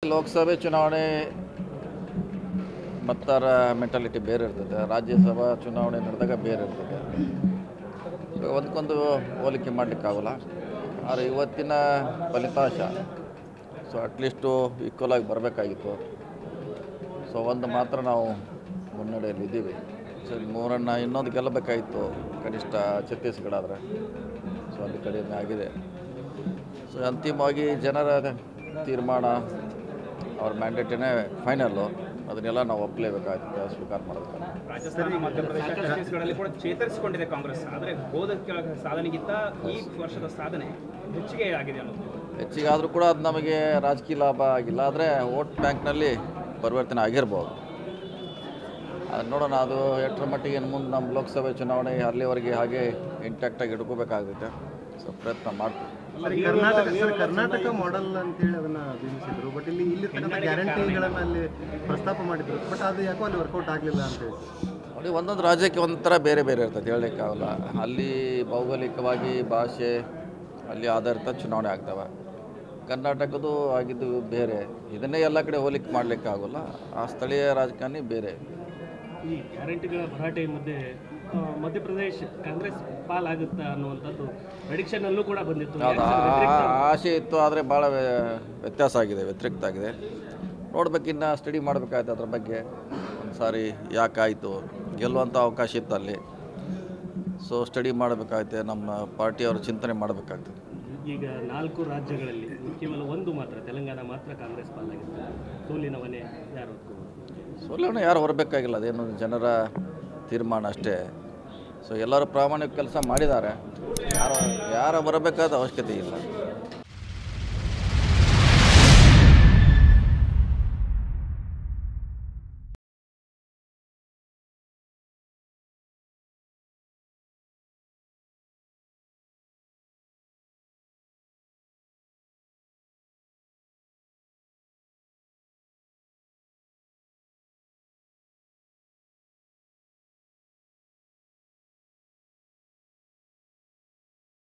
ಲೋಕಸಭೆ ಚುನಾವಣೆ ಮತದಾರ ಮೆಂಟಾಲಿಟಿ ಬೇರೆ ಇರ್ತದೆ ರಾಜ್ಯಸಭಾ ಚುನಾವಣೆ ನಡೆದಾಗ ಬೇರೆ ಇರ್ತದೆ ಇವಾಗ ಒಂದಕ್ಕೊಂದು ಹೋಲಿಕೆ ಮಾಡಲಿಕ್ಕಾಗಲ್ಲ ಆದರೆ ಇವತ್ತಿನ ಫಲಿತಾಂಶ ಸೊ ಅಟ್ಲೀಸ್ಟು ಈಕ್ವಲ್ ಆಗಿ ಬರಬೇಕಾಗಿತ್ತು ಸೊ ಒಂದು ಮಾತ್ರ ನಾವು ಮುನ್ನಡೆಯಲ್ಲಿ ಇದ್ದೀವಿ ಸೊ ಇಲ್ಲಿ ಮೂರನ್ನು ಇನ್ನೊಂದು ಗೆಲ್ಲಬೇಕಾಗಿತ್ತು ಕನಿಷ್ಠ ಛತ್ತೀಸ್ಗಢ ಆದರೆ ಸೊ ಅಲ್ಲಿ ಕಡಿಮೆ ಆಗಿದೆ ಸೊ ಅಂತಿಮವಾಗಿ ಜನರ ತೀರ್ಮಾನ ಅವ್ರ ಮ್ಯಾಂಡೇಟನೇ ಫೈನಲ್ಲು ಅದನ್ನೆಲ್ಲ ನಾವು ಒಪ್ಪಲೇಬೇಕಾಗುತ್ತೆ ಸ್ವೀಕಾರ ಮಾಡಬೇಕಾಗುತ್ತೆ ರಾಜಸ್ಥಾನ ಮಧ್ಯಪ್ರದೇಶ ಛತ್ತೀಸ್ಗಢದಲ್ಲಿ ಕೂಡ ಚೇತರಿಸಿಕೊಂಡಿದೆ ಕಾಂಗ್ರೆಸ್ ಆದರೆ ಹೋದ ಕೆಲ ಸಾಧನೆಗಿಂತ ಈ ವರ್ಷದ ಸಾಧನೆ ಹೆಚ್ಚಿಗೆ ಆಗಿದೆ ಅನ್ನೋದು ಹೆಚ್ಚಿಗೆ ಆದರೂ ಕೂಡ ಅದು ನಮಗೆ ರಾಜಕೀಯ ಲಾಭ ಆಗಿಲ್ಲ ಆದರೆ ವೋಟ್ ಬ್ಯಾಂಕ್ನಲ್ಲಿ ಪರಿವರ್ತನೆ ಆಗಿರ್ಬೋದು ಅದು ನೋಡೋಣ ಅದು ಎಷ್ಟರ ಮಟ್ಟಿಗೆ ಇನ್ನು ಮುಂದೆ ನಮ್ಮ ಲೋಕಸಭೆ ಚುನಾವಣೆ ಅಲ್ಲಿವರೆಗೆ ಹಾಗೆ ಇಂಟ್ಯಾಕ್ಟಾಗಿ ಇಟ್ಕೋಬೇಕಾಗುತ್ತೆ ಸೊ ಪ್ರಯತ್ನ ಮಾಡ್ತೀವಿ ಸರ್, ಈ ಕರ್ನಾಟಕ ಸರ್ ಕರ್ನಾಟಕ ಮಾಡೆಲ್ ಅಂತೇಳಿ ಅದನ್ನ ಬಿಂಬಿಸಿದ್ರು ಬಟ್ ಇಲ್ಲಿ ಇಲ್ಲಿ ತನಕ ಗ್ಯಾರಂಟಿಗಳನ್ನ ಅಲ್ಲಿ ಪ್ರಸ್ತಾಪ ಮಾಡಿದ್ರು ಬಟ್ ಅದು ಯಾಕೋ ಅಲ್ಲಿ ವರ್ಕೌಟ್ ಆಗಲಿಲ್ಲ ಅಂತ ಹೇಳಿ ನೋಡಿ ಒಂದೊಂದು ರಾಜ್ಯಕ್ಕೆ ಒಂಥರ ಬೇರೆ ಬೇರೆ ಇರ್ತದೆ ಹೇಳಲಿಕ್ಕಾಗಲ್ಲ ಅಲ್ಲಿ ಭೌಗೋಳಿಕವಾಗಿ ಭಾಷೆ ಅಲ್ಲಿ ಆಧಾರಿತ ಚುನಾವಣೆ ಆಗ್ತವೆ ಕರ್ನಾಟಕದ್ದು ಆಗಿದ್ದು ಬೇರೆ ಇದನ್ನೇ ಎಲ್ಲ ಕಡೆ ಹೋಲಿಕೆ ಮಾಡಲಿಕ್ಕಾಗಲ್ಲ ಆ ಸ್ಥಳೀಯ ರಾಜಕಾರಣಿ ಬೇರೆ ಈ ಗ್ಯಾರಂಟಿಗಳ ಭರಾಟೆ ಮಧ್ಯೆ ಆ, ಮಧ್ಯಪ್ರದೇಶ ಕಾಂಗ್ರೆಸ್ ಪಾಲಾಗುತ್ತಾ ಅನ್ನುವಂಥದ್ದು prediction ಅಲ್ಲೂ ಕೂಡ ಬಂದಿತ್ತು ಹೌದು ಆ- ಆಸೆ ಇತ್ತು ಆದರೆ ಭಾಳ ವ್ಯತ್ಯಾಸ ಆಗಿದೆ ವ್ಯತಿರಿಕ್ತ ಆಗಿದೆ ನೋಡ್ಬೇಕಿನ್ನ ಸ್ಟಡಿ ಮಾಡಬೇಕಾಯ್ತು ಅದ್ರ ಬಗ್ಗೆ ಒಂದು ಸಾರಿ ಯಾಕಾಯಿತು ಗೆಲ್ಲುವಂಥ ಅವಕಾಶ ಇತ್ತು ಅಲ್ಲಿ ಸೊ ಸ್ಟಡಿ ಮಾಡಬೇಕಾಯ್ತು ನಮ್ಮ ಪಾರ್ಟಿಯವರು ಚಿಂತನೆ ಮಾಡಬೇಕಾಗ್ತದೆ ಈಗ ನಾಲ್ಕು ರಾಜ್ಯಗಳಲ್ಲಿ ಕೇವಲ ಒಂದು ಮಾತ್ರ ತೆಲಂಗಾಣ ಮಾತ್ರ ಕಾಂಗ್ರೆಸ್ ಪಾಲಾಗಿತ್ತು ಸೋಲಿನ ಮನೆ ಯಾರು ಹೊತ್ಕೊಬೋದು? ಸೋಲನ್ನು ಯಾರು ಹೊರಬೇಕಾಗಿಲ್ಲ ಅದೇನು ಜನರ ತೀರ್ಮಾನ ಅಷ್ಟೇ ಸೊ ಎಲ್ಲರೂ ಪ್ರಾಮಾಣಿಕ ಕೆಲಸ ಮಾಡಿದ್ದಾರೆ ಯಾರು ಯಾರು ಬರಬೇಕಾದ ಅವಶ್ಯಕತೆ ಇಲ್ಲ